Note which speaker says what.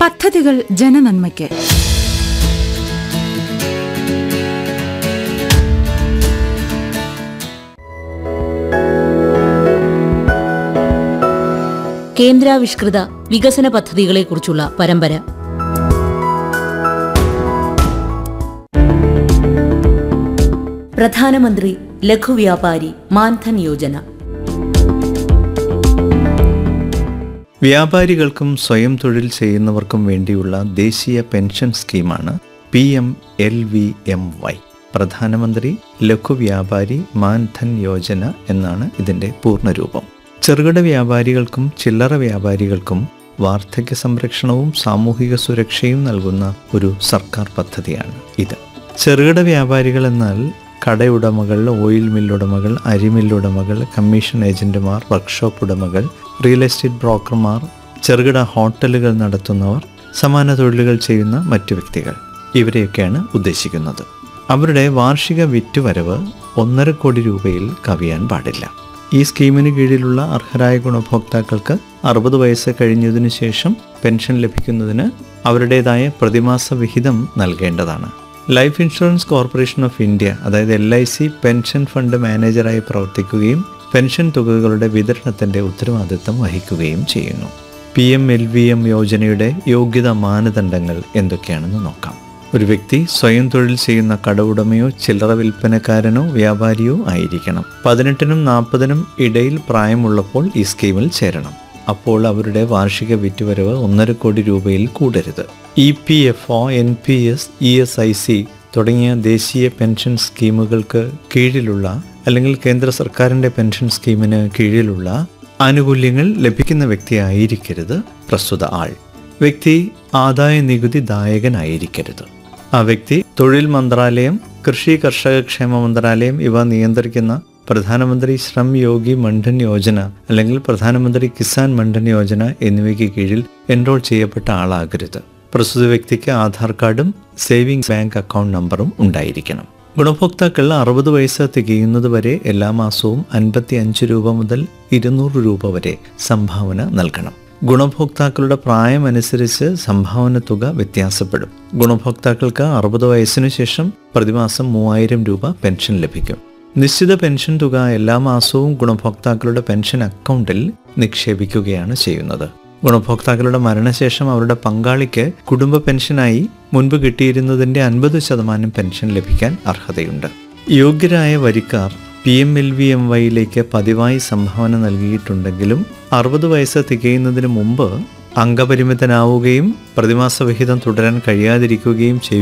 Speaker 1: പദ്ധതികൾ ജനനന്മയ്ക്ക്
Speaker 2: കേന്ദ്രാവിഷ്കൃത വികസന പദ്ധതികളെക്കുറിച്ചുള്ള പരമ്പര പ്രധാനമന്ത്രി ലഘുവ്യാപാരി മാൻധൻ യോജന
Speaker 3: വ്യാപാരികൾക്കും സ്വയം തൊഴിൽ ചെയ്യുന്നവർക്കും വേണ്ടിയുള്ള ദേശീയ പെൻഷൻ സ്കീമാണ് P M L V M Y പ്രധാനമന്ത്രി ലഘു വ്യാപാരി മാൻധൻ യോജന എന്നാണ് ഇതിൻ്റെ പൂർണ്ണരൂപം ചെറുകിട വ്യാപാരികൾക്കും ചില്ലറ വ്യാപാരികൾക്കും വാർദ്ധക്യ സംരക്ഷണവും സാമൂഹിക സുരക്ഷയും നൽകുന്ന ഒരു സർക്കാർ പദ്ധതിയാണ് ഇത് ചെറുകിട വ്യാപാരികൾ എന്നാൽ കടയുടമകൾ ഓയിൽ മില്ലുടമകൾ അരിമില്ലുടമകൾ കമ്മീഷൻ ഏജന്റുമാർ വർക്ക്ഷോപ്പ് ഉടമകൾ റിയൽ എസ്റ്റേറ്റ് ബ്രോക്കർമാർ ചെറുകിട ഹോട്ടലുകൾ നടത്തുന്നവർ സമാന തൊഴിലുകൾ ചെയ്യുന്ന മറ്റു വ്യക്തികൾ ഇവരെയൊക്കെയാണ് ഉദ്ദേശിക്കുന്നത് അവരുടെ വാർഷിക വിറ്റുവരവ് ഒന്നര കോടി രൂപയിൽ കവിയാൻ പാടില്ല ഈ സ്കീമിന് കീഴിലുള്ള അർഹരായ ഗുണഭോക്താക്കൾക്ക് അറുപത് വയസ്സ് കഴിഞ്ഞതിനു ശേഷം പെൻഷൻ ലഭിക്കുന്നതിന് അവരുടേതായ പ്രതിമാസ വിഹിതം നൽകേണ്ടതാണ് life insurance corporation of India അതായത് L I C pension fund മാനേജറായി പ്രവർത്തിക്കുകയും പെൻഷൻ തുകകളുടെ വിതരണത്തിന്റെ ഉത്തരവാദിത്തം വഹിക്കുകയും ചെയ്യുന്നു P M L V M യോജനയുടെ യോഗ്യതാ മാനദണ്ഡങ്ങൾ എന്തൊക്കെയാണെന്ന് നോക്കാം ഒരു വ്യക്തി സ്വയം തൊഴിൽ ചെയ്യുന്ന കടവുടമയോ ചില്ലറ വിൽപ്പനക്കാരനോ വ്യാപാരിയോ ആയിരിക്കണം പതിനെട്ടിനും നാൽപ്പതിനും ഇടയിൽ പ്രായമുള്ളപ്പോൾ ഈ സ്കീമിൽ ചേരണം അപ്പോൾ അവരുടെ വാർഷിക വിറ്റുവരവ് ഒന്നര കോടി രൂപയിൽ കൂടരുത് E P F O N P S E S I C തുടങ്ങിയ ദേശീയ പെൻഷൻ സ്കീമുകൾക്ക് കീഴിലുള്ള അല്ലെങ്കിൽ കേന്ദ്ര സർക്കാരിൻ്റെ പെൻഷൻ സ്കീമിന് കീഴിലുള്ള ആനുകൂല്യങ്ങൾ ലഭിക്കുന്ന വ്യക്തിയായിരിക്കരുത് പ്രസ്തുത ആൾ വ്യക്തി ആദായ നികുതി ദായകനായിരിക്കരുത് ആ വ്യക്തി തൊഴിൽ മന്ത്രാലയം കൃഷി കർഷക ക്ഷേമ മന്ത്രാലയം ഇവ നിയന്ത്രിക്കുന്ന പ്രധാനമന്ത്രി ശ്രം യോഗി മണ്ഡൻ യോജന അല്ലെങ്കിൽ പ്രധാനമന്ത്രി കിസാൻ മണ്ഡൻ യോജന എന്നിവയ്ക്ക് കീഴിൽ എൻറോൾ ചെയ്യപ്പെട്ട ആളാകരുത് പ്രസ്തുത വ്യക്തിക്ക് ആധാർ കാർഡും സേവിങ്സ് ബാങ്ക് അക്കൗണ്ട് നമ്പറും ഉണ്ടായിരിക്കണം ഗുണഭോക്താക്കൾ അറുപത് വയസ്സ് തികയുന്നത് വരെ എല്ലാ മാസവും അൻപത്തി അഞ്ച് രൂപ മുതൽ ഇരുന്നൂറ് രൂപ വരെ സംഭാവന നൽകണം ഗുണഭോക്താക്കളുടെ പ്രായമനുസരിച്ച് സംഭാവന തുക വ്യത്യാസപ്പെടും ഗുണഭോക്താക്കൾക്ക് അറുപത് വയസ്സിനു ശേഷം പ്രതിമാസം മൂവായിരം രൂപ പെൻഷൻ ലഭിക്കും നിശ്ചിത പെൻഷൻ തുക എല്ലാ മാസവും ഗുണഭോക്താക്കളുടെ പെൻഷൻ അക്കൗണ്ടിൽ നിക്ഷേപിക്കുകയാണ് ചെയ്യുന്നത് ഗുണഭോക്താക്കളുടെ മരണശേഷം അവരുടെ പങ്കാളിക്ക് കുടുംബ പെൻഷനായി മുൻപ് കിട്ടിയിരുന്നതിന്റെ അൻപത് ശതമാനം പെൻഷൻ ലഭിക്കാൻ അർഹതയുണ്ട് യോഗ്യരായ വരിക്കാർ P M L V M വൈയിലേക്ക് പതിവായി സംഭാവന നൽകിയിട്ടുണ്ടെങ്കിലും അറുപത് വയസ്സ് തികയുന്നതിന് മുമ്പ് അംഗപരിമിതനാവുകയും പ്രതിമാസ വിഹിതം തുടരാൻ കഴിയാതിരിക്കുകയും ചെയ്യും